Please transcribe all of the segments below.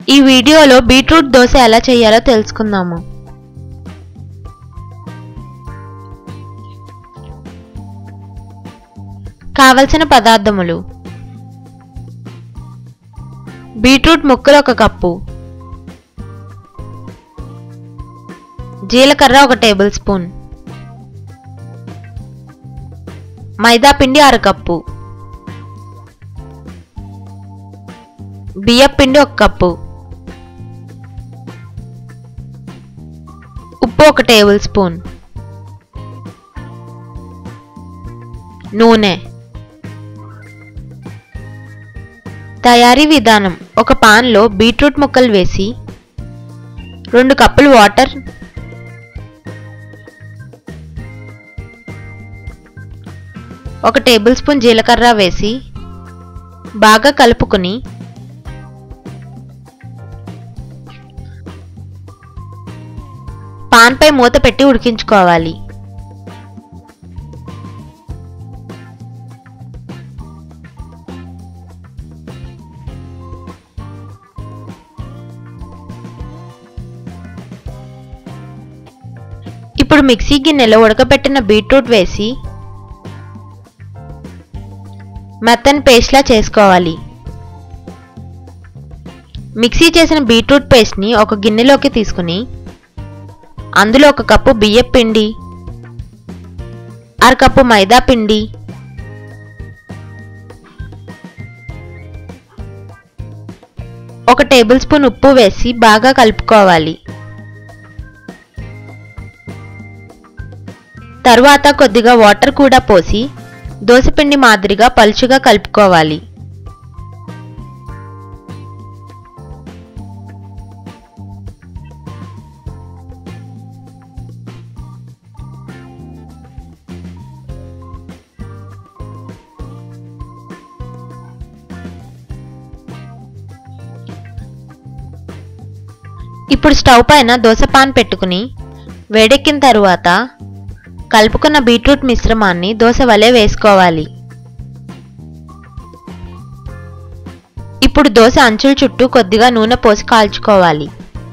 ఈ వీడియోలో బీట్రూట్ దోశ ఎలా చేయాలో తెలుసుకుందాము కావలసిన పదార్థములు బీట్రూట్ ముక్కలు ఒక కప్పు జీలకర్ర ఒక టేబుల్ స్పూన్ మైదా పిండి అర కప్పు బియ్యం పిండి ఒక కప్పు ఉప్పు ఒక టేబుల్ స్పూన్ నూనె తయారీ విధానం ఒక పాన్లో బీట్రూట్ ముక్కలు వేసి రెండు కప్పులు వాటర్ ఒక టేబుల్ స్పూన్ జీలకర్ర వేసి బాగా కలుపుకుని పాన్పై మూత పెట్టి ఉడికించుకోవాలి ఇప్పుడు మిక్సీ గిన్నెలో ఉడకబెట్టిన బీట్రూట్ వేసి మెత్తని పేస్ట్లా చేసుకోవాలి మిక్సీ చేసిన బీట్రూట్ పేస్ట్ని ఒక గిన్నెలోకి తీసుకుని అందులో ఒక కప్పు బియ్యం పిండి అరకప్పు మైదా పిండి ఒక టేబుల్ స్పూన్ ఉప్పు వేసి బాగా కలుపుకోవాలి తరువాత కొద్దిగా వాటర్ కూడా పోసి దోసపిండి మాదిరిగా పలుచుగా కలుపుకోవాలి ఇప్పుడు స్టవ్ పైన దోశ పాన్ పెట్టుకుని వేడెక్కిన తరువాత కలుపుకున్న బీట్రూట్ మిశ్రమాన్ని దోశ వలె వేసుకోవాలి ఇప్పుడు దోశ అంచుల చుట్టూ కొద్దిగా నూనె పోసి కాల్చుకోవాలి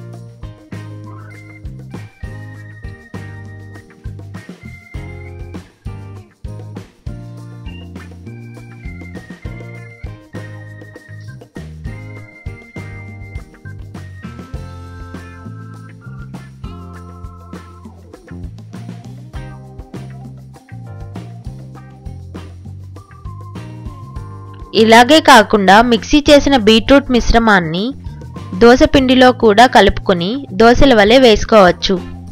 ఇలాగే కాకుండా మిక్సీ చేసిన బీట్రూట్ మిశ్రమాన్ని దోశ పిండిలో కూడా కలుపుకొని దోశల వలె వేసుకోవచ్చు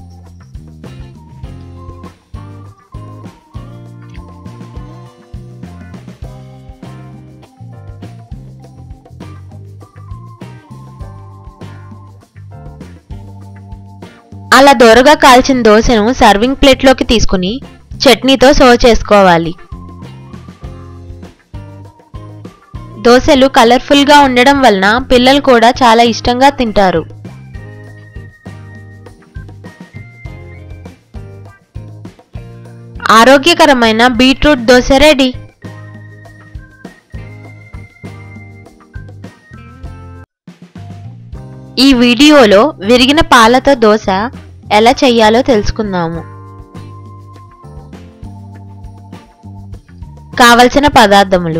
అలా దోరగా కాల్చిన దోశను సర్వింగ్ ప్లేట్లోకి తీసుకుని చట్నీతో సర్వ్ చేసుకోవాలి దోశలు కలర్ఫుల్గా ఉండడం వలన పిల్లలు కూడా చాలా ఇష్టంగా తింటారు ఆరోగ్యకరమైన బీట్రూట్ దోశ రెడీ ఈ వీడియోలో విరిగిన పాలతో దోశ ఎలా చెయ్యాలో తెలుసుకుందాము కావలసిన పదార్థములు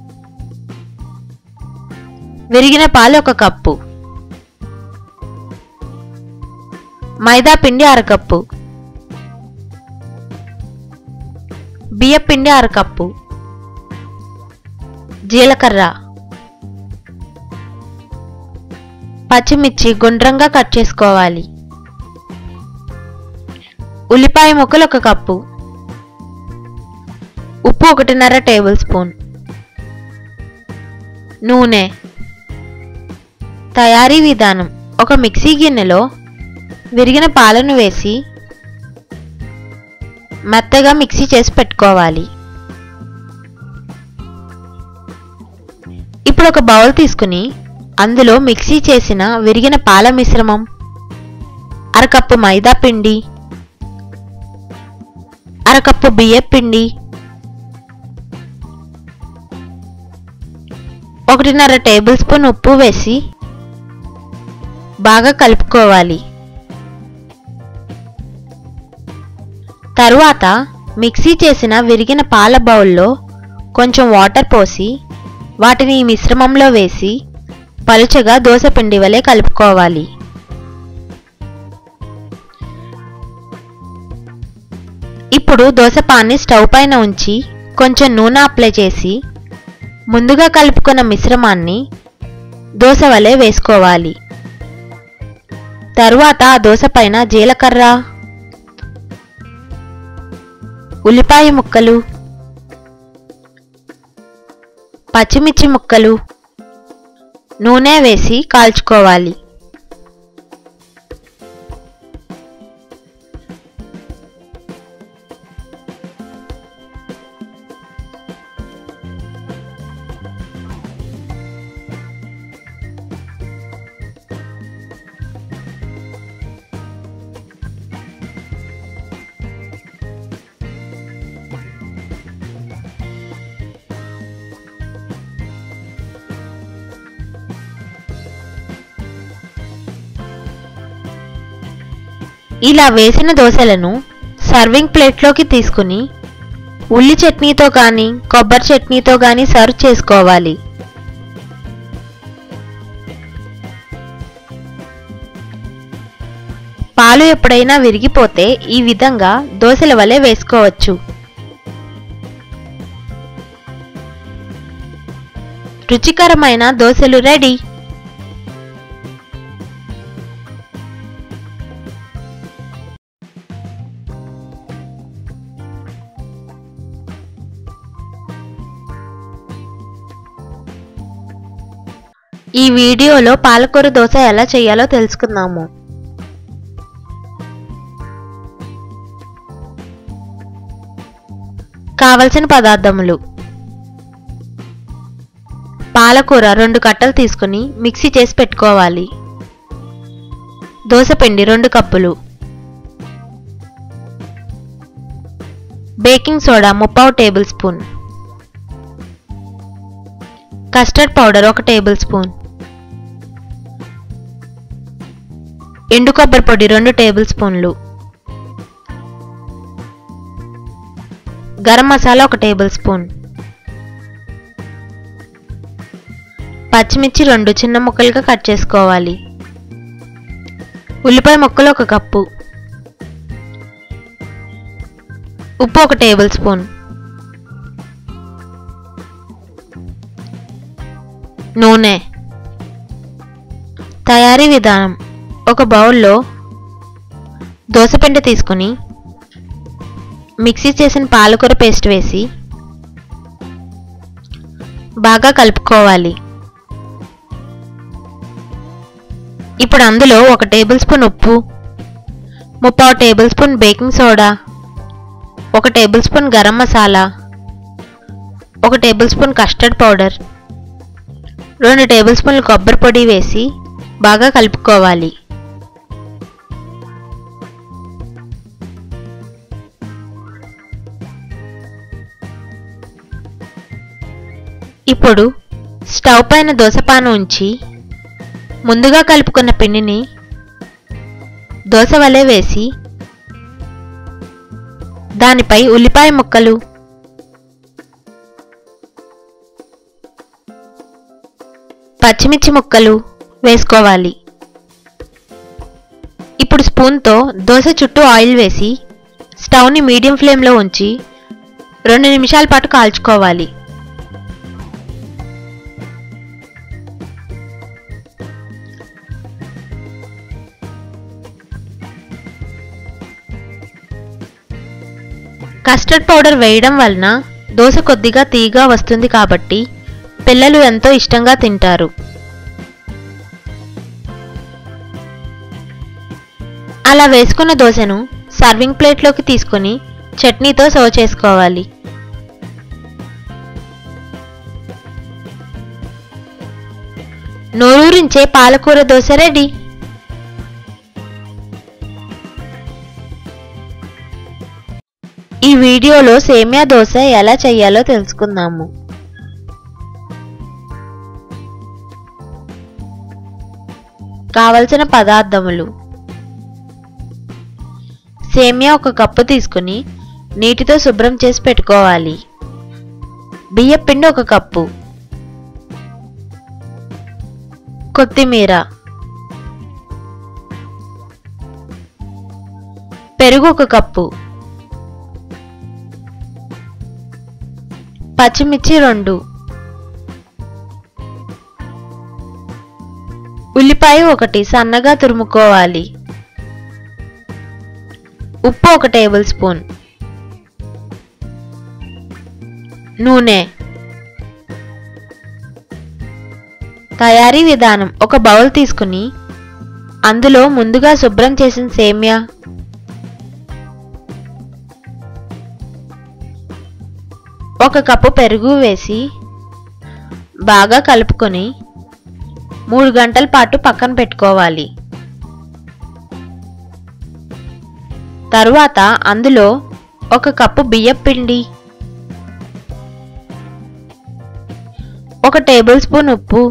విరిగిన పాలు ఒక కప్పు మైదా పిండి అరకప్పు బియ్యం పిండి అరకప్పు జీలకర్ర పచ్చిమిర్చి గుండ్రంగా కట్ చేసుకోవాలి ఉల్లిపాయ ముక్కలు ఒక కప్పు ఉప్పు ఒకటిన్నర టేబుల్ స్పూన్ నూనె తయారీ విధానం ఒక మిక్సీ గిన్నెలో విరిగిన పాలను వేసి మెత్తగా మిక్సీ చేసి పెట్టుకోవాలి ఇప్పుడు ఒక బౌల్ తీసుకుని అందులో మిక్సీ చేసిన విరిగిన పాల మిశ్రమం అరకప్పు మైదా పిండి అరకప్పు బియ్యం పిండి ఒకటిన్నర టేబుల్ స్పూన్ ఉప్పు వేసి బాగా కలుపుకోవాలి తరువాత మిక్సీ చేసిన విరిగిన పాల బౌల్లో కొంచెం వాటర్ పోసి వాటిని ఈ మిశ్రమంలో వేసి పలుచగా దోశ పిండి వలె కలుపుకోవాలి ఇప్పుడు దోశ పాన్ని స్టవ్ పైన ఉంచి కొంచెం నూనె అప్లై చేసి ముందుగా కలుపుకున్న మిశ్రమాన్ని దోశ వలె వేసుకోవాలి తరువాత ఆ దోశ పైన జీలకర్ర ఉల్లిపాయ ముక్కలు పచ్చిమిర్చి ముక్కలు నూనె వేసి కాల్చుకోవాలి ఇలా వేసిన దోశలను సర్వింగ్ ప్లేట్లోకి తీసుకుని ఉల్లి చట్నీతో కానీ కొబ్బరి చట్నీతో కానీ సర్వ్ చేసుకోవాలి పాలు ఎప్పుడైనా విరిగిపోతే ఈ విధంగా దోశల వలె వేసుకోవచ్చు రుచికరమైన దోశలు రెడీ ఈ వీడియోలో పాలకూర దోశ ఎలా చేయాలో తెలుసుకుందాము కావలసిన పదార్థములు పాలకూర రెండు కట్టలు తీసుకుని మిక్సీ చేసి పెట్టుకోవాలి దోసపిండి రెండు కప్పులు బేకింగ్ సోడా ముప్పావు టేబుల్ స్పూన్ కస్టర్డ్ పౌడర్ ఒక టేబుల్ స్పూన్ ఎండు కొబ్బరి పొడి రెండు టేబుల్ స్పూన్లు గరం మసాలా ఒక టేబుల్ స్పూన్ పచ్చిమిర్చి రెండు చిన్న ముక్కలుగా కట్ చేసుకోవాలి ఉల్లిపాయ ముక్కలు ఒక కప్పు ఉప్పు ఒక టేబుల్ స్పూన్ నూనె తయారీ విధానం ఒక బౌల్లో దోసపిండి తీసుకుని మిక్సీ చేసిన పాలకూర పేస్ట్ వేసి బాగా కలుపుకోవాలి ఇప్పుడు అందులో ఒక టేబుల్ స్పూన్ ఉప్పు ముప్పావు టేబుల్ స్పూన్ బేకింగ్ సోడా ఒక టేబుల్ స్పూన్ గరం మసాలా ఒక టేబుల్ స్పూన్ కస్టర్డ్ పౌడర్ రెండు టేబుల్ స్పూన్లు కొబ్బరి పొడి వేసి బాగా కలుపుకోవాలి ఇప్పుడు స్టవ్ పైన దోసపాను ఉంచి ముందుగా కలుపుకున్న పిండిని దోశ వలె వేసి దానిపై ఉల్లిపాయ ముక్కలు పచ్చిమిర్చి ముక్కలు వేసుకోవాలి ఇప్పుడు స్పూన్తో దోశ చుట్టూ ఆయిల్ వేసి స్టవ్ని మీడియం ఫ్లేమ్లో ఉంచి రెండు నిమిషాల పాటు కాల్చుకోవాలి కస్టర్డ్ పౌడర్ వేయడం వలన దోశ కొద్దిగా తీగా వస్తుంది కాబట్టి పిల్లలు ఎంతో ఇష్టంగా తింటారు అలా వేసుకున్న దోశను సర్వింగ్ ప్లేట్లోకి తీసుకొని చట్నీతో సర్వ్ చేసుకోవాలి నోరూరించే పాలకూర దోశ రెడీ ఈ వీడియోలో సేమియా దోశ ఎలా చేయాలో తెలుసుకుందాము కావలసిన పదార్థములు సేమియా ఒక కప్పు తీసుకుని నీటితో శుభ్రం చేసి పెట్టుకోవాలి బియ్యం పిండి ఒక కప్పు కొత్తిమీర పెరుగు ఒక కప్పు పచ్చిమిర్చి రెండు ఉల్లిపాయ ఒకటి సన్నగా తురుముకోవాలి ఉప్పు ఒక టేబుల్ స్పూన్ నూనె తయారీ విధానం ఒక బౌల్ తీసుకుని అందులో ముందుగా శుభ్రం చేసిన సేమ్యా ఒక కప్పు పెరుగు వేసి బాగా కలుపుకొని మూడు గంటల పాటు పక్కన పెట్టుకోవాలి తరువాత అందులో ఒక కప్పు బియ్యం పిండి ఒక టేబుల్ స్పూన్ ఉప్పు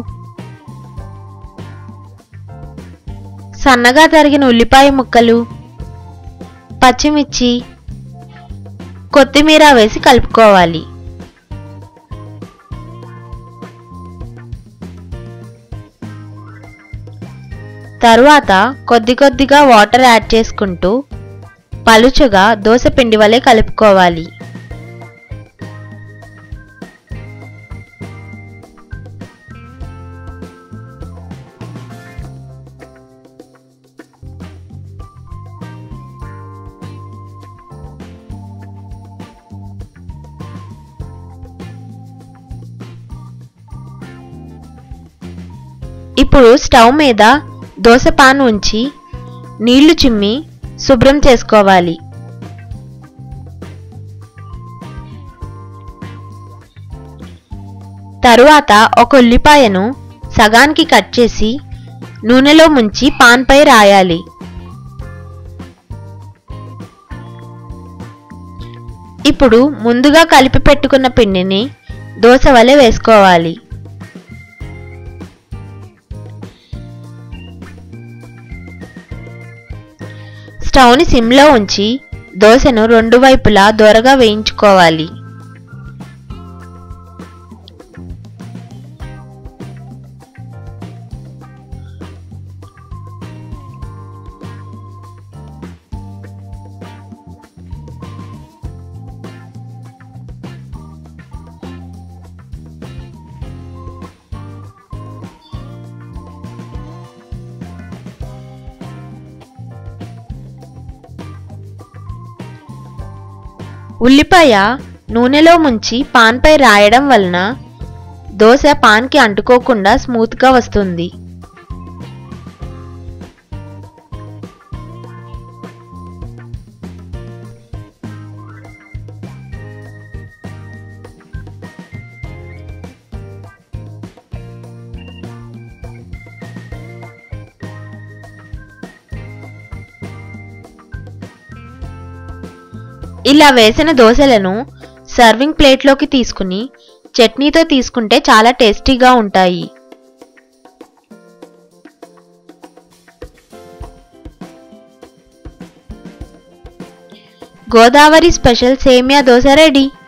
సన్నగా తరిగిన ఉల్లిపాయ ముక్కలు పచ్చిమిర్చి కొత్తిమీర వేసి కలుపుకోవాలి తరువాత కొద్ది కొద్దిగా వాటర్ యాడ్ చేసుకుంటూ పలుచగా దోశ పిండి వలె కలుపుకోవాలి ఇప్పుడు స్టవ్ మీద దోశ పాన్ ఉంచి నీళ్లు చిమ్మి శుభ్రం చేసుకోవాలి తరువాత ఒక ఉల్లిపాయను సగానికి కట్ చేసి నూనెలో ముంచి పాన్పై రాయాలి ఇప్పుడు ముందుగా కలిపి పెట్టుకున్న పిండిని దోశ వలె వేసుకోవాలి స్టవ్ని సిమ్లో ఉంచి దోశను రెండు వైపులా దోరగా వేయించుకోవాలి ఉల్లిపాయ నూనెలో ముంచి పాన్పై రాయడం వలన దోశ పాన్కి అంటుకోకుండా స్మూత్గా వస్తుంది ఇలా వేసిన దోశలను సర్వింగ్ ప్లేట్లోకి తీసుకుని చట్నీతో తీసుకుంటే చాలా టేస్టీగా ఉంటాయి గోదావరి స్పెషల్ సేమియా దోశ రెడీ